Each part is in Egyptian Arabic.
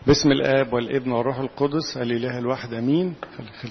باسم الآب والابن والروح القدس الإله الواحد أمين خلي خلي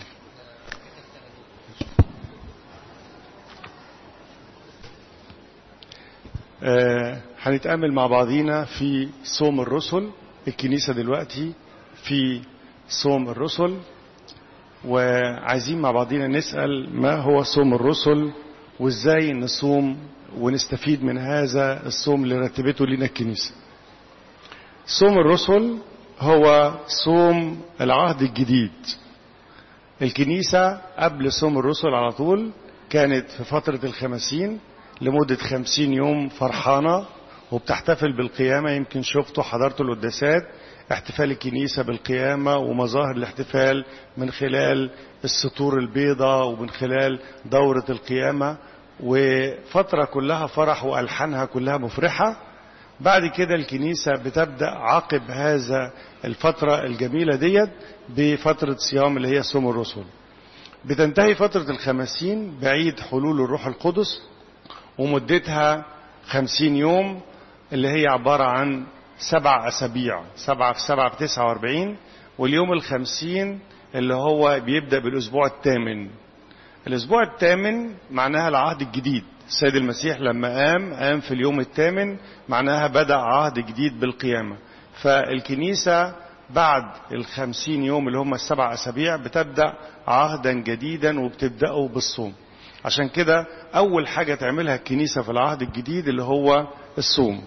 آه هنتأمل مع بعضينا في صوم الرسل الكنيسة دلوقتي في صوم الرسل وعايزين مع بعضينا نسأل ما هو صوم الرسل وازاي نصوم ونستفيد من هذا الصوم اللي رتبته لنا الكنيسة صوم الرسل هو صوم العهد الجديد الكنيسة قبل صوم الرسل على طول كانت في فترة الخمسين لمدة خمسين يوم فرحانة وبتحتفل بالقيامة يمكن شفتوا حضرتوا القداسات احتفال الكنيسة بالقيامة ومظاهر الاحتفال من خلال السطور البيضاء ومن خلال دورة القيامة وفترة كلها فرح وألحانها كلها مفرحة بعد كده الكنيسة بتبدأ عقب هذا الفترة الجميلة ديت بفترة صيام اللي هي صوم الرسل بتنتهي فترة الخمسين بعيد حلول الروح القدس ومدتها خمسين يوم اللي هي عبارة عن سبع أسابيع سبعة في سبعة في تسعة واربعين واليوم الخمسين اللي هو بيبدأ بالأسبوع الثامن الأسبوع الثامن معناها العهد الجديد السيد المسيح لما قام قام في اليوم الثامن معناها بدأ عهد جديد بالقيامة فالكنيسة بعد الخمسين يوم اللي هم السبع أسابيع بتبدأ عهدا جديدا وبتبدأه بالصوم عشان كده أول حاجة تعملها الكنيسة في العهد الجديد اللي هو الصوم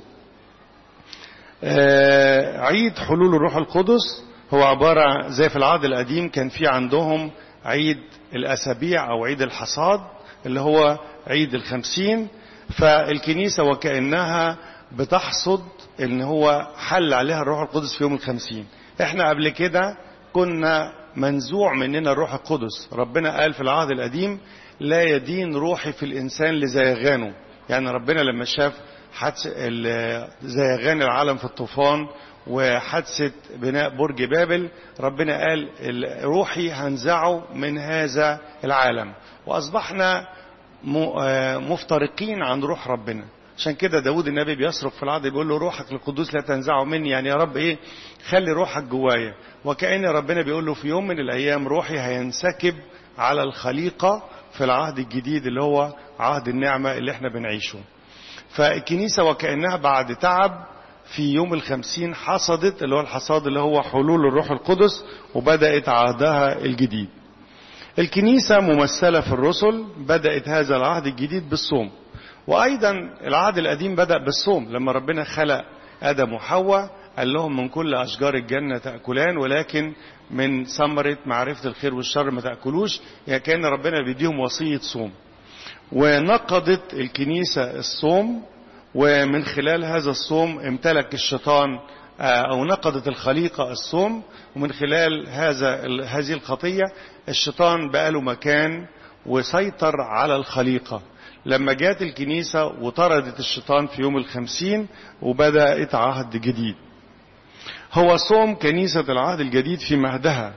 عيد حلول الروح القدس هو عبارة زي في العهد القديم كان في عندهم عيد الأسابيع أو عيد الحصاد اللي هو عيد الخمسين فالكنيسة وكأنها بتحصد ان هو حل عليها الروح القدس في يوم الخمسين احنا قبل كده كنا منزوع مننا الروح القدس ربنا قال في العهد القديم لا يدين روحي في الانسان لزيغانه يعني ربنا لما شاف حادث زيغان العالم في الطوفان وحادثة بناء برج بابل ربنا قال روحي هنزعه من هذا العالم وأصبحنا مفترقين عن روح ربنا عشان كده داود النبي بيصرخ في العهد بيقول له روحك القدوس لا تنزعه مني يعني يا رب ايه خلي روحك جوايا وكأن ربنا بيقول له في يوم من الأيام روحي هينسكب على الخليقة في العهد الجديد اللي هو عهد النعمة اللي احنا بنعيشه فالكنيسة وكأنها بعد تعب في يوم الخمسين حصدت اللي هو الحصاد اللي هو حلول الروح القدس وبدأت عهدها الجديد الكنيسة ممثلة في الرسل بدأت هذا العهد الجديد بالصوم وأيضا العهد القديم بدأ بالصوم لما ربنا خلق آدم وحواء قال لهم من كل أشجار الجنة تأكلان ولكن من ثمرة معرفة الخير والشر ما تأكلوش يعني كان ربنا بيديهم وصية صوم ونقضت الكنيسة الصوم ومن خلال هذا الصوم امتلك الشيطان أو نقضت الخليقة الصوم ومن خلال هذا هذه الخطية الشيطان بقى له مكان وسيطر على الخليقة لما جاءت الكنيسة وطردت الشيطان في يوم الخمسين وبدأت عهد جديد هو صوم كنيسة العهد الجديد في مهدها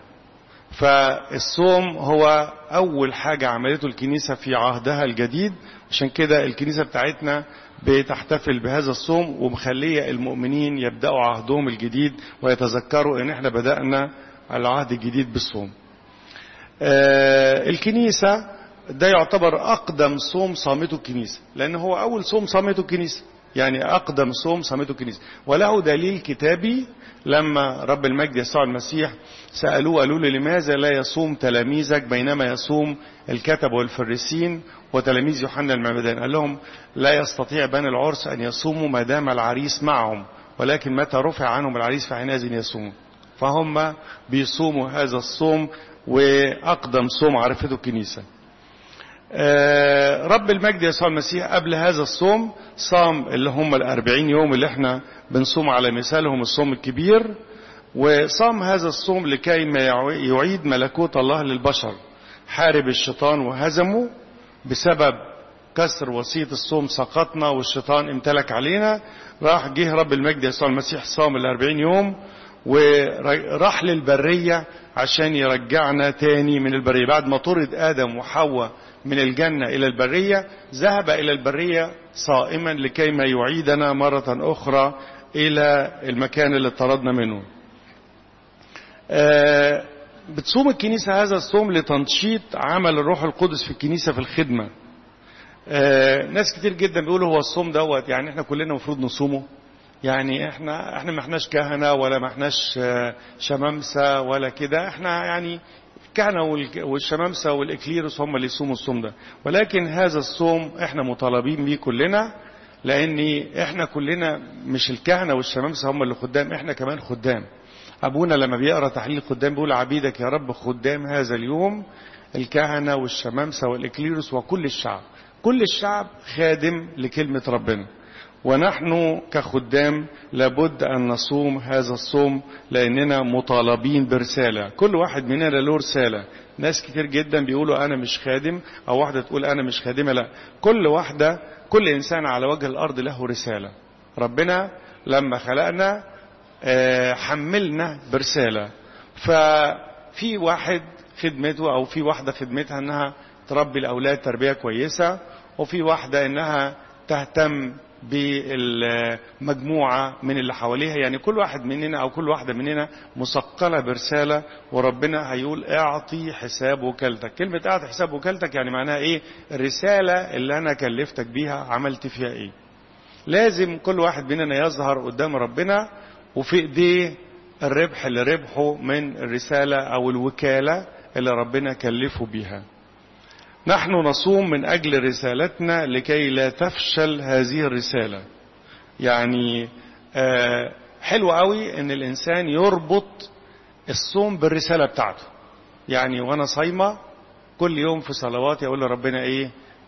فالصوم هو أول حاجة عملته الكنيسة في عهدها الجديد عشان كده الكنيسة بتاعتنا بتحتفل بهذا الصوم ومخلية المؤمنين يبدأوا عهدهم الجديد ويتذكروا ان احنا بدأنا العهد الجديد بالصوم آه الكنيسة ده يعتبر أقدم صوم صامته الكنيسة لأن هو أول صوم صامته الكنيسة يعني أقدم صوم صامته الكنيسة وله دليل كتابي لما رب المجد يسوع المسيح سألوه قالوا له لماذا لا يصوم تلاميذك بينما يصوم الكتب والفريسين وتلاميذ يوحنا المعمدان قال لهم لا يستطيع بني العرس أن يصوموا ما دام العريس معهم ولكن متى رفع عنهم العريس فحينئذ يصوموا فهم بيصوموا هذا الصوم وأقدم صوم عرفته الكنيسة رب المجد يسوع المسيح قبل هذا الصوم صام اللي هم الأربعين يوم اللي احنا بنصوم على مثالهم الصوم الكبير وصام هذا الصوم لكي ما يعيد ملكوت الله للبشر حارب الشيطان وهزمه بسبب كسر وصية الصوم سقطنا والشيطان امتلك علينا راح جه رب المجد يسوع المسيح صام الأربعين يوم وراح للبرية عشان يرجعنا تاني من البرية بعد ما طرد آدم وحواء من الجنة إلى البرية ذهب إلى البرية صائما لكي ما يعيدنا مرة أخرى إلى المكان اللي طردنا منه آه، بتصوم الكنيسة هذا الصوم لتنشيط عمل الروح القدس في الكنيسة في الخدمة آه، ناس كتير جدا بيقولوا هو الصوم دوت يعني احنا كلنا المفروض نصومه يعني احنا احنا ما احناش كهنه ولا ما احناش آه، شمامسه ولا كده احنا يعني الكهنه والك- والشمامسه والاكليروس هم اللي يصوموا الصوم ده ولكن هذا الصوم احنا مطالبين بيه كلنا لان احنا كلنا مش الكهنه والشمامسه هم اللي خدام احنا كمان خدام ابونا لما بيقرا تحليل الخدام بيقول عبيدك يا رب خدام هذا اليوم الكهنه والشمامسه والاكليروس وكل الشعب كل الشعب خادم لكلمه ربنا ونحن كخدام لابد أن نصوم هذا الصوم لأننا مطالبين برسالة كل واحد مننا له رسالة ناس كتير جدا بيقولوا أنا مش خادم أو واحدة تقول أنا مش خادمة لا كل واحدة كل إنسان على وجه الأرض له رسالة ربنا لما خلقنا آه، حملنا برسالة ففي واحد خدمته أو في واحدة خدمتها أنها تربي الأولاد تربية كويسة وفي واحدة أنها تهتم بالمجموعة من اللي حواليها يعني كل واحد مننا أو كل واحدة مننا مثقلة برسالة وربنا هيقول اعطي حساب وكالتك كلمة اعطي حساب وكالتك يعني معناها ايه الرسالة اللي أنا كلفتك بيها عملت فيها ايه لازم كل واحد مننا يظهر قدام ربنا وفي ايديه الربح اللي ربحه من الرسالة أو الوكالة اللي ربنا كلفه بيها نحن نصوم من أجل رسالتنا لكي لا تفشل هذه الرسالة يعني آه حلو قوي ان الانسان يربط الصوم بالرسالة بتاعته يعني وانا صايمة كل يوم في صلواتي اقول لربنا ايه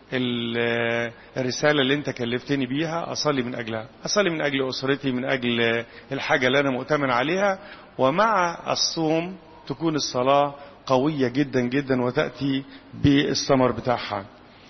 ال- الرسالة اللي انت كلفتني بيها اصلي من اجلها اصلي من اجل اسرتي من اجل الحاجة اللي انا مؤتمن عليها ومع الصوم تكون الصلاة قوية جدا جدا وتأتي بالثمر بتاعها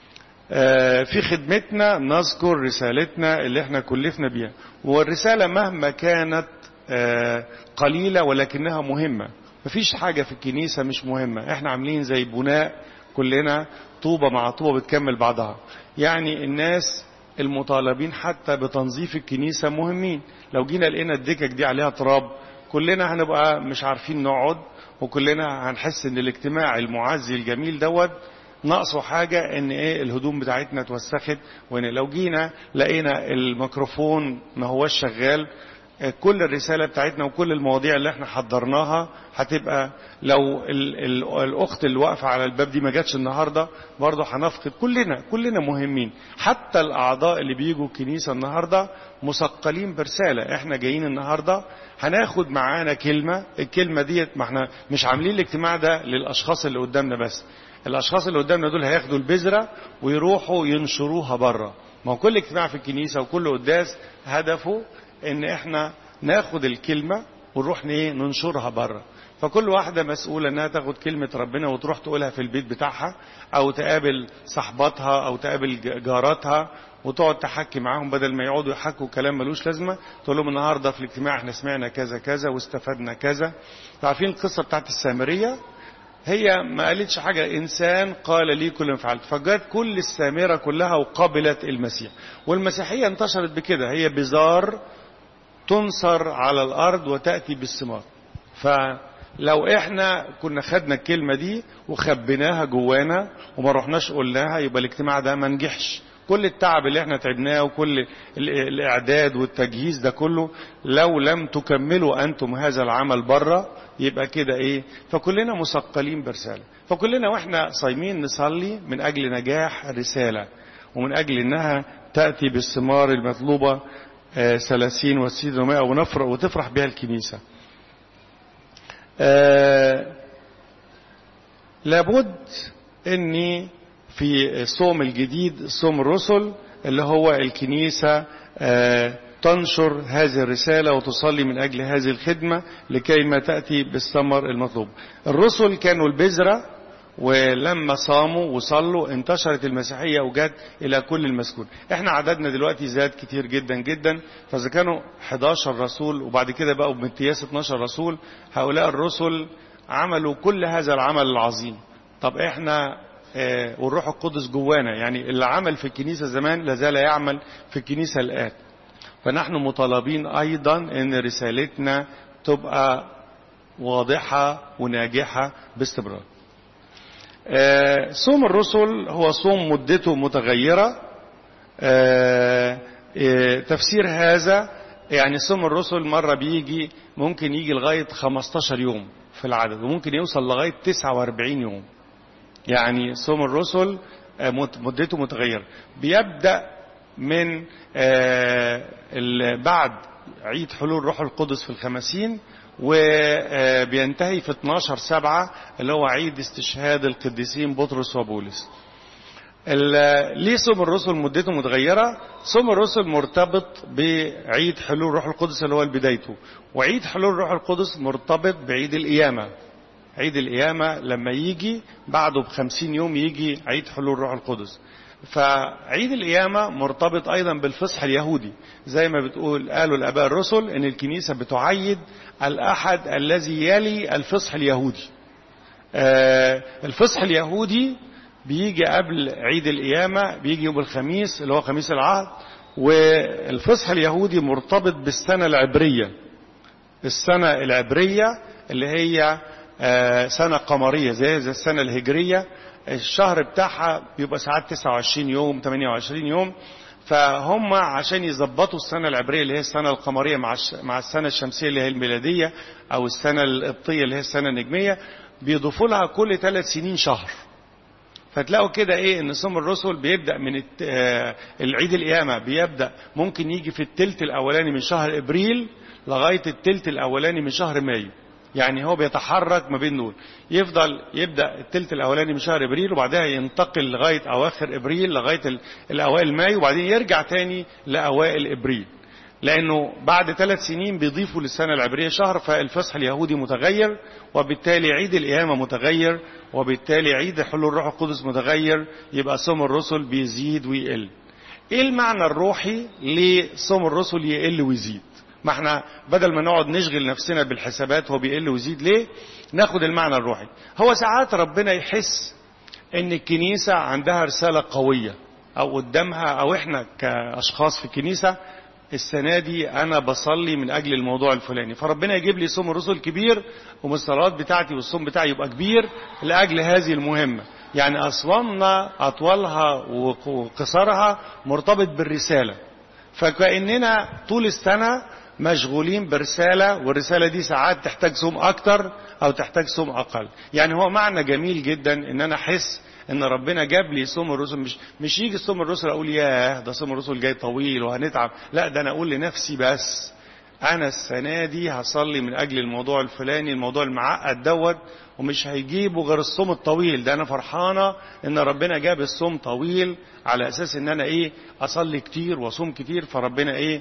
آه، في خدمتنا نذكر رسالتنا اللي احنا كلفنا بيها والرسالة مهما كانت آه، قليلة ولكنها مهمة مفيش حاجة في الكنيسة مش مهمة احنا عاملين زي بناء كلنا طوبة مع طوبة بتكمل بعضها يعني الناس المطالبين حتى بتنظيف الكنيسة مهمين لو جينا لقينا الدكك دي عليها تراب كلنا هنبقى مش عارفين نقعد وكلنا هنحس ان الاجتماع المعزي الجميل دوت ناقصه حاجة ان ايه الهدوم بتاعتنا اتوسخت وان لو جينا لقينا الميكروفون ما هوش شغال آه، كل الرسالة بتاعتنا وكل المواضيع اللي احنا حضرناها هتبقى لو ال ال الاخت اللي واقفة على الباب دي ما جاتش النهاردة برضه هنفقد كلنا كلنا مهمين حتى الاعضاء اللي بيجوا الكنيسة النهاردة مثقلين برسالة احنا جايين النهاردة هناخد معانا كلمة الكلمة ديت ما احنا مش عاملين الاجتماع ده للاشخاص اللي قدامنا بس الاشخاص اللي قدامنا دول هياخدوا البذره ويروحوا ينشروها بره ما هو كل اجتماع في الكنيسه وكل قداس هدفه ان احنا ناخد الكلمه ونروح ايه ننشرها بره فكل واحده مسؤوله انها تاخد كلمه ربنا وتروح تقولها في البيت بتاعها او تقابل صاحباتها او تقابل ج- جاراتها وتقعد تحكي معاهم بدل ما يقعدوا يحكوا كلام ملوش لازمه تقول لهم النهارده في الاجتماع احنا سمعنا كذا كذا واستفدنا كذا عارفين القصه بتاعت السامريه هي ما قالتش حاجة إنسان قال لي كل ما فعلت فجت كل السامرة كلها وقبلت المسيح والمسيحية انتشرت بكده هي بزار تنصر على الأرض وتأتي بالثمار فلو احنا كنا خدنا الكلمة دي وخبيناها جوانا وما رحناش قلناها يبقى الاجتماع ده ما نجحش كل التعب اللي احنا تعبناه وكل ال- الاعداد والتجهيز ده كله لو لم تكملوا انتم هذا العمل بره يبقى كده ايه فكلنا مثقلين برساله فكلنا واحنا صايمين نصلي من اجل نجاح الرساله ومن اجل انها تاتي بالثمار المطلوبه آه، ثلاثين وستين ومائة ونفرح وتفرح بها الكنيسة آه، لابد اني في الصوم الجديد صوم الرسل اللي هو الكنيسة آه، تنشر هذه الرسالة وتصلي من أجل هذه الخدمة لكي ما تأتي بالثمر المطلوب الرسل كانوا البذرة ولما صاموا وصلوا انتشرت المسيحية وجت إلى كل المسكون احنا عددنا دلوقتي زاد كتير جدا جدا فإذا كانوا 11 رسول وبعد كده بقوا بامتياز 12 رسول هؤلاء الرسل عملوا كل هذا العمل العظيم طب احنا آه، والروح القدس جوانا يعني اللي عمل في الكنيسة زمان لازال يعمل في الكنيسة الآن فنحن مطالبين أيضا أن رسالتنا تبقى واضحة وناجحة باستمرار آه، صوم الرسل هو صوم مدته متغيرة آه، آه، تفسير هذا يعني صوم الرسل مرة بيجي ممكن يجي لغاية 15 يوم في العدد وممكن يوصل لغاية 49 يوم يعني صوم الرسل آه، مت- مدته متغيرة بيبدأ من آه، ال- بعد عيد حلول روح القدس في الخمسين وبينتهي في 12 سبعة اللي هو عيد استشهاد القديسين بطرس وبولس ال- ليه صوم الرسل مدته متغيرة صوم الرسل مرتبط بعيد حلول روح القدس اللي هو بدايته وعيد حلول روح القدس مرتبط بعيد القيامة عيد القيامة لما يجي بعده بخمسين يوم يجي عيد حلول روح القدس فعيد القيامة مرتبط أيضا بالفصح اليهودي زي ما بتقول قالوا الآباء الرسل إن الكنيسة بتعيد الأحد الذي يلي الفصح اليهودي آه، الفصح اليهودي بيجي قبل عيد القيامة بيجي يوم الخميس اللي هو خميس العهد والفصح اليهودي مرتبط بالسنة العبرية السنة العبرية اللي هي آه، سنة قمرية زي زي السنة الهجرية الشهر بتاعها بيبقى ساعات 29 يوم 28 يوم فهم عشان يظبطوا السنة العبرية اللي هي السنة القمرية مع الش- مع السنة الشمسية اللي هي الميلادية أو السنة القبطية اللي هي السنة النجمية بيضيفوا لها كل ثلاث سنين شهر فتلاقوا كده ايه ان صوم الرسل بيبدا من الت- آه، العيد القيامه بيبدا ممكن يجي في التلت الاولاني من شهر ابريل لغايه التلت الاولاني من شهر مايو يعني هو بيتحرك ما بين دول يفضل يبدا التلت الاولاني من شهر ابريل وبعدها ينتقل لغايه اواخر ابريل لغايه ال- الاوائل مايو وبعدين يرجع تاني لاوائل ابريل لانه بعد ثلاث سنين بيضيفوا للسنه العبريه شهر فالفصح اليهودي متغير وبالتالي عيد القيامه متغير وبالتالي عيد حلول الروح القدس متغير يبقى صوم الرسل بيزيد ويقل ايه المعنى الروحي لصوم الرسل يقل ويزيد ما احنا بدل ما نقعد نشغل نفسنا بالحسابات هو بيقل ويزيد ليه ناخد المعنى الروحي هو ساعات ربنا يحس ان الكنيسة عندها رسالة قوية او قدامها او احنا كاشخاص في الكنيسة السنة دي انا بصلي من اجل الموضوع الفلاني فربنا يجيب لي صوم الرسل كبير ومن الصلوات بتاعتي والصوم بتاعي يبقى كبير لاجل هذه المهمة يعني اصوامنا اطولها وقصرها مرتبط بالرسالة فكأننا طول السنة مشغولين برسالة والرسالة دي ساعات تحتاج صوم أكتر أو تحتاج صوم أقل يعني هو معنى جميل جدا إن أنا أحس إن ربنا جاب لي صوم الرسل مش مش يجي صوم الرسل أقول ياه ده صوم الرسل جاي طويل وهنتعب لا ده أنا أقول لنفسي بس أنا السنة دي هصلي من أجل الموضوع الفلاني الموضوع المعقد دوت ومش هيجيبوا غير الصوم الطويل ده أنا فرحانة إن ربنا جاب الصوم طويل على أساس إن أنا إيه أصلي كتير وأصوم كتير فربنا إيه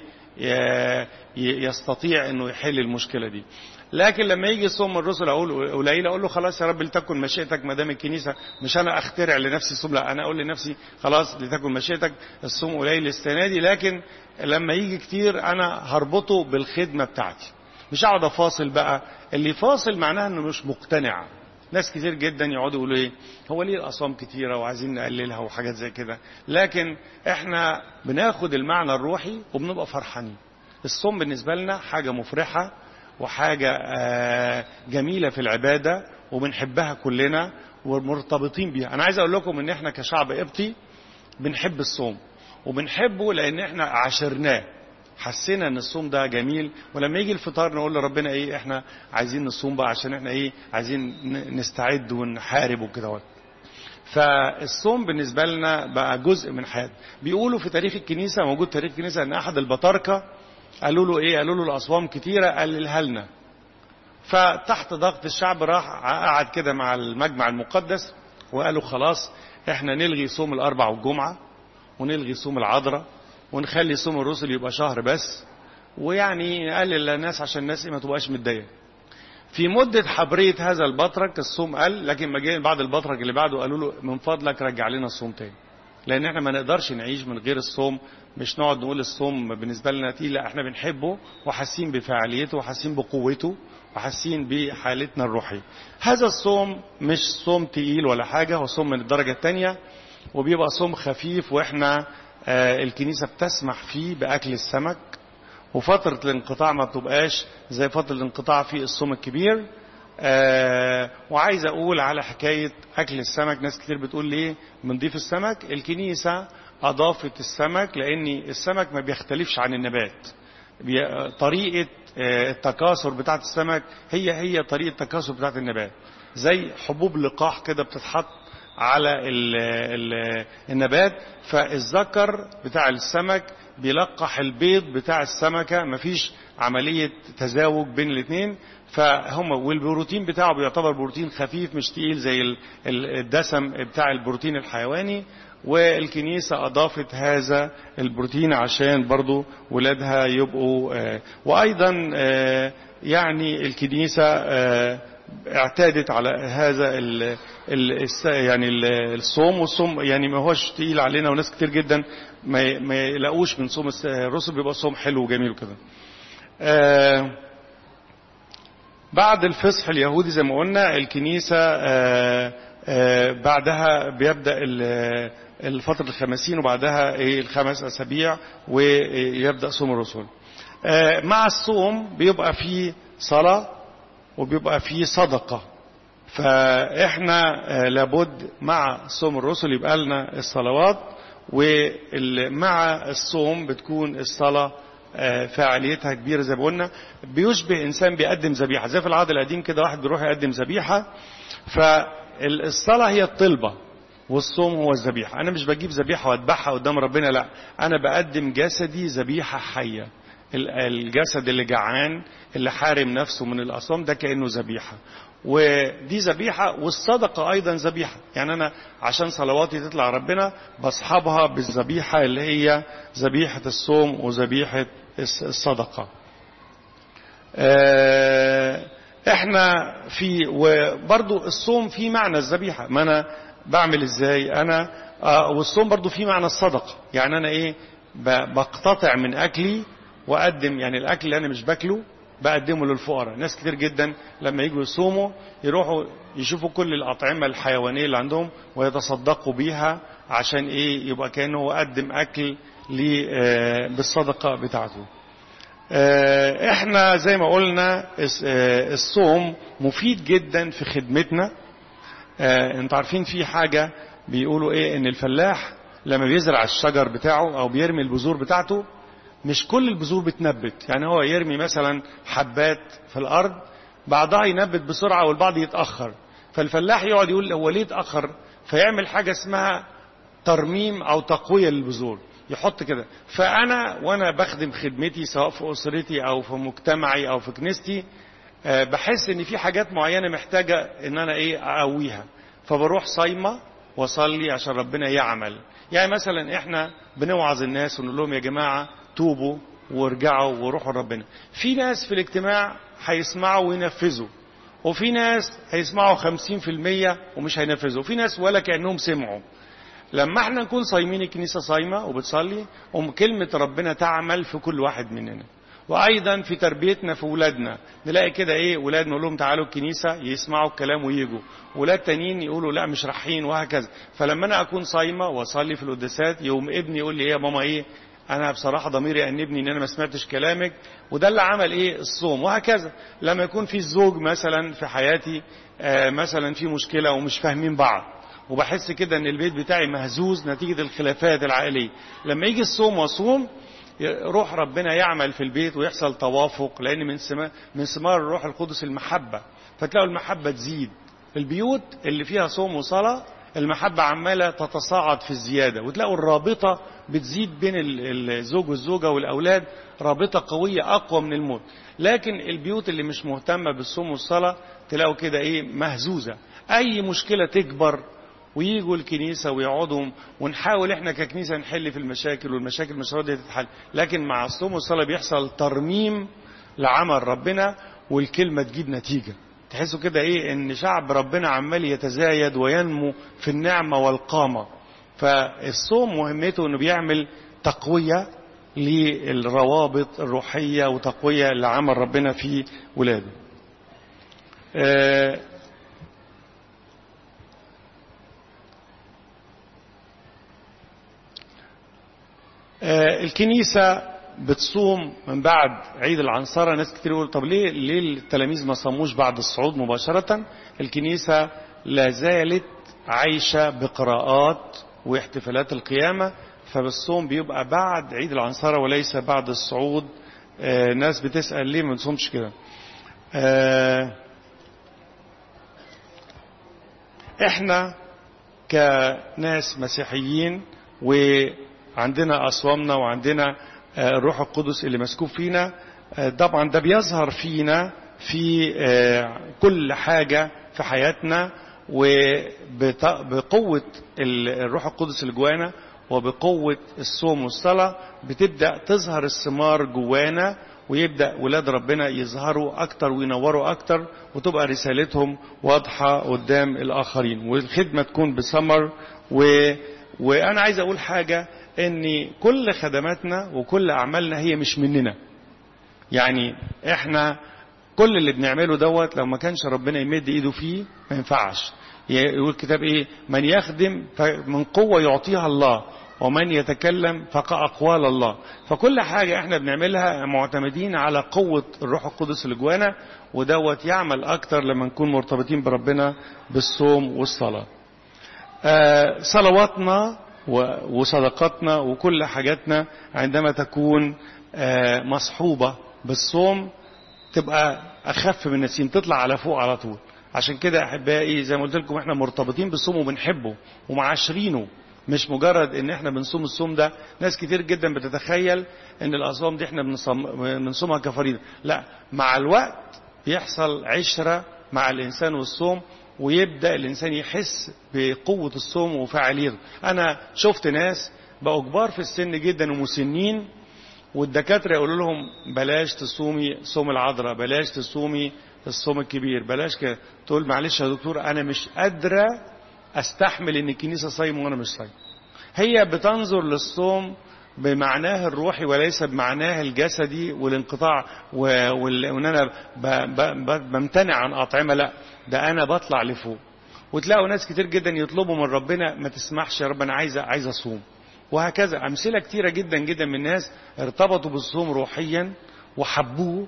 يستطيع انه يحل المشكله دي لكن لما يجي صوم الرسل اقول قليل اقول له خلاص يا رب لتكن مشيئتك ما دام الكنيسه مش انا اخترع لنفسي صوم لا انا اقول لنفسي خلاص لتكن مشيئتك الصوم قليل السنه دي لكن لما يجي كتير انا هربطه بالخدمه بتاعتي مش هقعد افاصل بقى اللي فاصل معناها انه مش مقتنع ناس كتير جدا يقعدوا يقولوا ايه هو ليه الاصوام كتيره وعايزين نقللها وحاجات زي كده لكن احنا بناخد المعنى الروحي وبنبقى فرحانين الصوم بالنسبه لنا حاجه مفرحه وحاجه جميله في العباده وبنحبها كلنا ومرتبطين بيها انا عايز اقول لكم ان احنا كشعب قبطي بنحب الصوم وبنحبه لان احنا عاشرناه حسينا ان الصوم ده جميل ولما يجي الفطار نقول لربنا ايه احنا عايزين نصوم بقى عشان احنا ايه عايزين نستعد ونحارب وكده فالصوم بالنسبه لنا بقى جزء من حياتنا بيقولوا في تاريخ الكنيسه موجود تاريخ الكنيسه ان احد البطاركه قالوا له ايه قالوا له الاصوام كتيره قللها لنا فتحت ضغط الشعب راح قعد كده مع المجمع المقدس وقالوا خلاص احنا نلغي صوم الاربع والجمعه ونلغي صوم العذراء ونخلي صوم الرسل يبقى شهر بس ويعني نقلل للناس عشان الناس ما تبقاش متضايقه في مدة حبرية هذا البطرك الصوم قل لكن ما جه بعد البطرك اللي بعده قالوا له من فضلك رجع لنا الصوم تاني لان احنا ما نقدرش نعيش من غير الصوم مش نقعد نقول الصوم بالنسبة لنا تقيل لا احنا بنحبه وحاسين بفعاليته وحاسين بقوته وحاسين بحالتنا الروحية هذا الصوم مش صوم تقيل ولا حاجة هو صوم من الدرجة الثانية وبيبقى صوم خفيف واحنا آه الكنيسة بتسمح فيه بأكل السمك وفترة الانقطاع ما بتبقاش زي فترة الانقطاع في الصوم الكبير آه وعايز اقول على حكايه اكل السمك ناس كتير بتقول ليه بنضيف السمك الكنيسه اضافت السمك لان السمك ما بيختلفش عن النبات بي- طريقه آه، التكاثر بتاعت السمك هي هي طريقه التكاثر بتاعت النبات زي حبوب لقاح كده بتتحط على ال ال النبات فالذكر بتاع السمك بيلقح البيض بتاع السمكة مفيش عملية تزاوج بين الاثنين فهم والبروتين بتاعه بيعتبر بروتين خفيف مش تقيل زي ال- ال- الدسم بتاع البروتين الحيواني والكنيسة أضافت هذا البروتين عشان برضو ولادها يبقوا آه، وأيضا آه، يعني الكنيسة آه، اعتادت على هذا ال ال الس- يعني ال- الصوم والصوم يعني ما هوش تقيل علينا وناس كتير جدا ما ي- ما يلاقوش من صوم الس- الرسل بيبقى صوم حلو وجميل وكده. آه بعد الفصح اليهودي زي ما قلنا الكنيسة آه آه بعدها بيبدأ ال- الفترة الخمسين وبعدها إيه الخمس أسابيع ويبدأ صوم الرسل آه مع الصوم بيبقى فيه صلاة وبيبقى فيه صدقة فإحنا آه لابد مع صوم الرسل يبقى لنا الصلوات ومع الصوم بتكون الصلاة آه، فعاليتها كبيرة زي ما قلنا بيشبه إنسان بيقدم ذبيحة زي في العهد القديم كده واحد بيروح يقدم ذبيحة فالصلاة هي الطلبة والصوم هو الذبيحة أنا مش بجيب ذبيحة وأذبحها قدام ربنا لا أنا بقدم جسدي ذبيحة حية ال- الجسد اللي جعان اللي حارم نفسه من الأصنام ده كأنه ذبيحة ودي ذبيحة والصدقة أيضا ذبيحة يعني أنا عشان صلواتي تطلع ربنا بصحبها بالذبيحة اللي هي ذبيحة الصوم وذبيحة الس- الصدقة آه، احنا في وبرضو الصوم فيه معنى الذبيحة ما انا بعمل ازاي انا آه، والصوم برضو فيه معنى الصدقة يعني انا ايه ب- بقتطع من اكلي واقدم يعني الاكل اللي انا مش باكله بقدمه للفقراء ناس كتير جدا لما يجوا يصوموا يروحوا يشوفوا كل الأطعمة الحيوانية اللي عندهم ويتصدقوا بيها عشان ايه يبقى كأنه هو قدم اكل ليه، آه، بالصدقة بتاعته آه، احنا زي ما قلنا الس- آه، الصوم مفيد جدا في خدمتنا آه، انتوا عارفين في حاجة بيقولوا ايه ان الفلاح لما بيزرع الشجر بتاعه او بيرمي البذور بتاعته مش كل البذور بتنبت يعني هو يرمي مثلا حبات في الارض بعضها ينبت بسرعة والبعض يتأخر فالفلاح يقعد يقول هو ليه اتأخر فيعمل حاجة اسمها ترميم او تقوية للبذور يحط كده فانا وانا بخدم خدمتي سواء في اسرتي او في مجتمعي او في كنيستي آه، بحس ان في حاجات معينه محتاجه ان انا ايه اقويها فبروح صايمه واصلي عشان ربنا يعمل يعني مثلا احنا بنوعظ الناس ونقول لهم يا جماعه توبوا وارجعوا وروحوا لربنا في ناس في الاجتماع هيسمعوا وينفذوا وفي ناس هيسمعوا 50% ومش هينفذوا وفي ناس ولا كانهم سمعوا لما احنا نكون صايمين الكنيسة صايمة وبتصلي ام كلمة ربنا تعمل في كل واحد مننا وايضا في تربيتنا في ولادنا نلاقي كده ايه ولاد نقول لهم تعالوا الكنيسة يسمعوا الكلام ويجوا ولاد تانيين يقولوا لا مش رايحين وهكذا فلما انا اكون صايمة واصلي في القداسات يوم ابني يقول لي ايه يا ماما ايه انا بصراحة ضميري يأنبني ان انا ما سمعتش كلامك وده اللي عمل ايه الصوم وهكذا لما يكون في الزوج مثلا في حياتي آه مثلا في مشكلة ومش فاهمين بعض وبحس كده ان البيت بتاعي مهزوز نتيجة الخلافات العائلية لما يجي الصوم واصوم روح ربنا يعمل في البيت ويحصل توافق لان من سما من ثمار الروح القدس المحبة فتلاقوا المحبة تزيد البيوت اللي فيها صوم وصلاة المحبة عمالة تتصاعد في الزيادة وتلاقوا الرابطة بتزيد بين ال- الزوج والزوجة والأولاد رابطة قوية أقوى من الموت لكن البيوت اللي مش مهتمة بالصوم والصلاة تلاقوا كده إيه مهزوزة أي مشكلة تكبر ويجوا الكنيسة ويقعدوا ونحاول احنا ككنيسة نحل في المشاكل والمشاكل مش راضية تتحل لكن مع الصوم والصلاة بيحصل ترميم لعمل ربنا والكلمة تجيب نتيجة تحسوا كده ايه ان شعب ربنا عمال يتزايد وينمو في النعمة والقامة فالصوم مهمته انه بيعمل تقوية للروابط الروحية وتقوية لعمل ربنا في ولاده آه آه، الكنيسة بتصوم من بعد عيد العنصرة ناس كتير يقول طب ليه ليه التلاميذ ما صاموش بعد الصعود مباشرة الكنيسة لا زالت عايشة بقراءات واحتفالات القيامة فالصوم بيبقى بعد عيد العنصرة وليس بعد الصعود آه ناس بتسأل ليه ما نصومش كده آه احنا كناس مسيحيين وعندنا أصوامنا وعندنا الروح القدس اللي مسكوب فينا طبعا ده بيظهر فينا في كل حاجة في حياتنا وبقوة الروح القدس اللي جوانا وبقوة الصوم والصلاة بتبدأ تظهر الثمار جوانا ويبدأ ولاد ربنا يظهروا أكتر وينوروا أكتر وتبقى رسالتهم واضحة قدام الآخرين والخدمة تكون بثمر و... وأنا عايز أقول حاجة ان كل خدماتنا وكل اعمالنا هي مش مننا يعني احنا كل اللي بنعمله دوت لو ما كانش ربنا يمد ايده فيه ما ينفعش يقول الكتاب ايه من يخدم من قوة يعطيها الله ومن يتكلم فكأقوال الله فكل حاجة احنا بنعملها معتمدين على قوة الروح القدس اللي جوانا ودوت يعمل اكتر لما نكون مرتبطين بربنا بالصوم والصلاة آه صلواتنا وصدقاتنا وكل حاجاتنا عندما تكون مصحوبة بالصوم تبقى أخف من النسيم تطلع على فوق على طول عشان كده أحبائي زي ما قلت لكم احنا مرتبطين بالصوم وبنحبه ومعاشرينه مش مجرد ان احنا بنصوم الصوم ده ناس كتير جدا بتتخيل ان الاصوام دي احنا بنصومها كفريضه لا مع الوقت بيحصل عشره مع الانسان والصوم ويبدا الانسان يحس بقوه الصوم وفعاليته انا شفت ناس بقوا كبار في السن جدا ومسنين والدكاتره يقولوا لهم بلاش تصومي صوم العذراء بلاش تصومي الصوم الكبير بلاش كده تقول معلش يا دكتور انا مش قادره استحمل ان الكنيسه صايم وانا مش صايم هي بتنظر للصوم بمعناه الروحي وليس بمعناه الجسدي والانقطاع وان انا بمتنع عن اطعمه لا ده انا بطلع لفوق وتلاقوا ناس كتير جدا يطلبوا من ربنا ما تسمحش يا رب انا عايز عايز اصوم وهكذا امثله كتيره جدا جدا من الناس ارتبطوا بالصوم روحيا وحبوه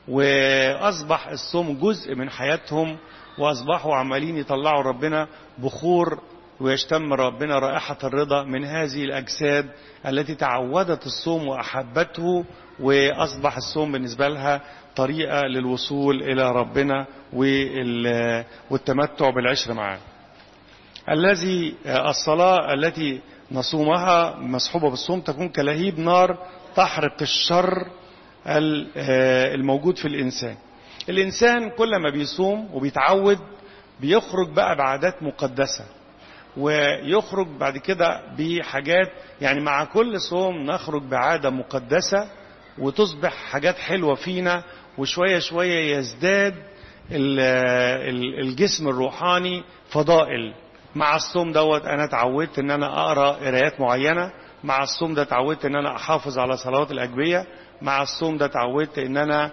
واصبح الصوم جزء من حياتهم واصبحوا عمالين يطلعوا ربنا بخور ويشتم ربنا رائحة الرضا من هذه الأجساد التي تعودت الصوم وأحبته وأصبح الصوم بالنسبة لها طريقة للوصول إلى ربنا والتمتع بالعشرة معاه الذي الصلاة التي نصومها مصحوبة بالصوم تكون كلهيب نار تحرق الشر الموجود في الإنسان الإنسان كل ما بيصوم وبيتعود بيخرج بقى بعادات مقدسة ويخرج بعد كده بحاجات يعني مع كل صوم نخرج بعادة مقدسة وتصبح حاجات حلوة فينا وشوية شوية يزداد الجسم الروحاني فضائل مع الصوم دوت انا اتعودت ان انا اقرا قرايات معينه مع الصوم ده اتعودت ان انا احافظ على صلوات الاجبيه مع الصوم ده اتعودت ان انا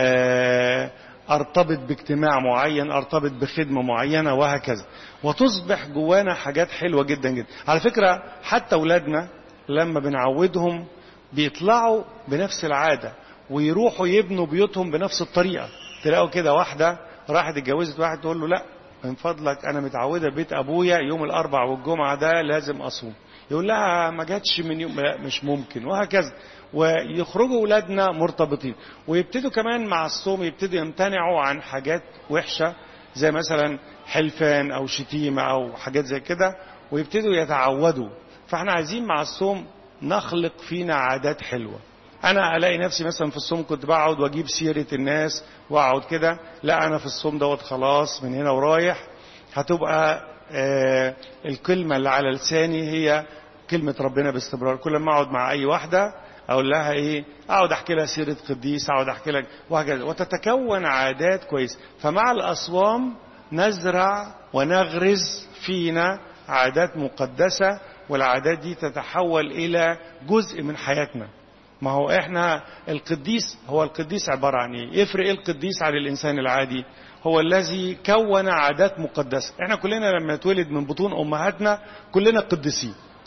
ارتبط باجتماع معين ارتبط بخدمه معينه وهكذا وتصبح جوانا حاجات حلوه جدا جدا على فكره حتى اولادنا لما بنعودهم بيطلعوا بنفس العاده ويروحوا يبنوا بيوتهم بنفس الطريقه تلاقوا كده واحده راحت اتجوزت واحد تقول له لا من فضلك انا متعوده بيت ابويا يوم الاربع والجمعه ده لازم اصوم يقول لها ما جاتش من يوم لا مش ممكن وهكذا ويخرجوا اولادنا مرتبطين ويبتدوا كمان مع الصوم يبتدوا يمتنعوا عن حاجات وحشه زي مثلا حلفان او شتيمه او حاجات زي كده ويبتدوا يتعودوا فاحنا عايزين مع الصوم نخلق فينا عادات حلوه انا الاقي نفسي مثلا في الصوم كنت بقعد واجيب سيره الناس واقعد كده لا انا في الصوم دوت خلاص من هنا ورايح هتبقى آه الكلمه اللي على لساني هي كلمه ربنا باستمرار كل ما اقعد مع اي واحده اقول لها ايه اقعد احكي لها سيره قديس اقعد احكي لها وهكذا وتتكون عادات كويس فمع الاصوام نزرع ونغرز فينا عادات مقدسه والعادات دي تتحول الى جزء من حياتنا ما هو احنا القديس هو القديس عبارة عن ايه يفرق ايه القديس عن الانسان العادي هو الذي كون عادات مقدسة احنا كلنا لما نتولد من بطون امهاتنا كلنا قديسين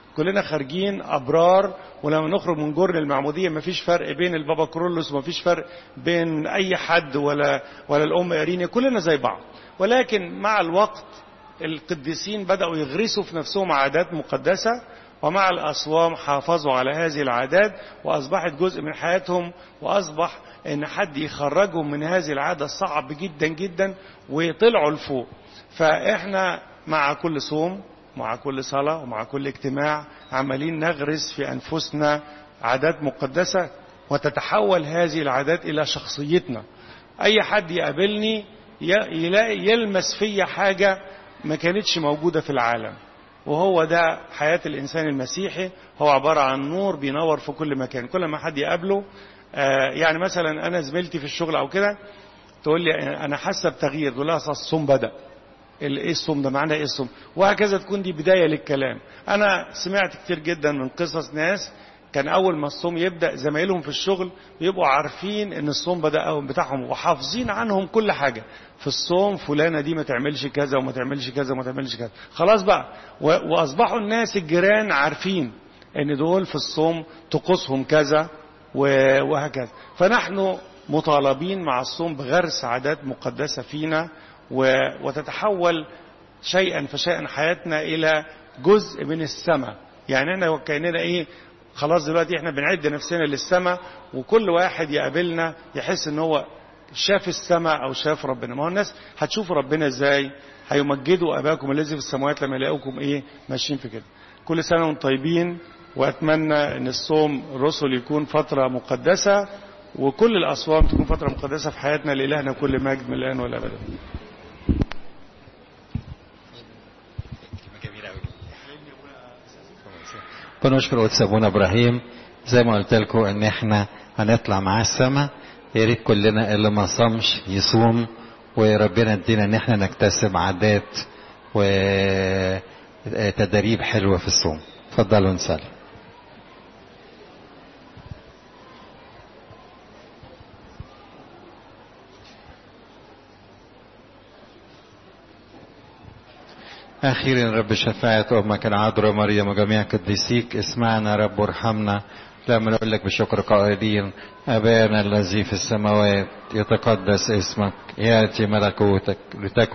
كلنا خارجين ابرار ولما نخرج من جرن المعموديه مفيش فرق بين البابا كرولوس ومفيش فرق بين اي حد ولا ولا الام ارينيا كلنا زي بعض ولكن مع الوقت القديسين بداوا يغرسوا في نفسهم عادات مقدسه ومع الأصوام حافظوا على هذه العادات وأصبحت جزء من حياتهم وأصبح أن حد يخرجهم من هذه العادة صعب جدا جدا ويطلعوا لفوق فإحنا مع كل صوم مع كل صلاة ومع كل اجتماع عمالين نغرس في أنفسنا عادات مقدسة وتتحول هذه العادات إلى شخصيتنا أي حد يقابلني يلاقي يلمس فيا حاجة ما كانتش موجودة في العالم وهو ده حياة الإنسان المسيحي هو عبارة عن نور بينور في كل مكان كل ما حد يقابله آه يعني مثلا أنا زميلتي في الشغل أو كده تقول لي أنا حاسة بتغيير تقول لها الصوم بدأ ايه الصوم ده معناه ايه الصوم وهكذا تكون دي بداية للكلام أنا سمعت كتير جدا من قصص ناس كان أول ما الصوم يبدأ زمايلهم في الشغل بيبقوا عارفين إن الصوم بدأ أو بتاعهم وحافظين عنهم كل حاجة في الصوم فلانة دي ما تعملش كذا وما تعملش كذا وما تعملش كذا خلاص بقى وأصبحوا الناس الجيران عارفين إن دول في الصوم طقوسهم كذا وهكذا فنحن مطالبين مع الصوم بغرس عادات مقدسة فينا وتتحول شيئا فشيئا حياتنا إلى جزء من السماء يعني احنا كأننا ايه خلاص دلوقتي احنا بنعد نفسنا للسماء وكل واحد يقابلنا يحس ان هو شاف السماء او شاف ربنا ما هو الناس هتشوف ربنا ازاي هيمجدوا اباكم الذي في السماوات لما يلاقوكم ايه ماشيين في كده كل سنه وانتم طيبين واتمنى ان الصوم الرسل يكون فتره مقدسه وكل الاصوام تكون فتره مقدسه في حياتنا لالهنا كل مجد من الان والابد بنشكر قدس ابونا ابراهيم زي ما قلت لكم ان احنا هنطلع معاه السما يا ريت كلنا اللي ما صامش يصوم وربنا يدينا ان احنا نكتسب عادات وتدريب حلوه في الصوم اتفضلوا نصلي أخيرا رب شفاعة أمك العذراء مريم وجميع قديسيك اسمعنا رب وارحمنا لما نقول لك بشكر قائلين أبانا الذي في السماوات يتقدس اسمك يأتي ملكوتك لتكن